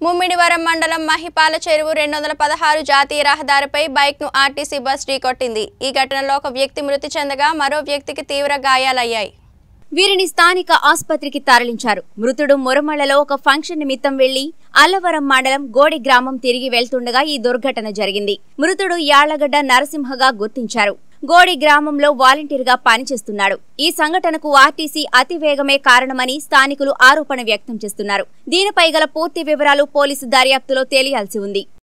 ముమ్మిడివరం మండలం మహిపాల చెరువు రెండు వందల పదహారు జాతీయ రహదారిపై బైక్ ను ఆర్టీసీ బస్ ఢీకొట్టింది ఈ ఘటనలో ఒక వ్యక్తి మృతి చెందగా మరో వ్యక్తికి తీవ్ర గాయాలయ్యాయి వీరిని స్థానిక ఆసుపత్రికి తరలించారు మృతుడు మురమళ్లలో ఒక ఫంక్షన్ నిమిత్తం వెళ్లి అల్లవరం మండలం గోడి గ్రామం తిరిగి వెళ్తుండగా ఈ దుర్ఘటన జరిగింది మృతుడు యాళ్లగడ్డ నరసింహగా గుర్తించారు గోడి గ్రామంలో వాలంటీర్గా పనిచేస్తున్నాడు ఈ సంఘటనకు ఆర్టీసీ అతివేగమే కారణమని స్థానికులు ఆరోపణ వ్యక్తం చేస్తున్నారు దీనిపై గల పూర్తి వివరాలు పోలీసు దర్యాప్తులో తేలియాల్సి ఉంది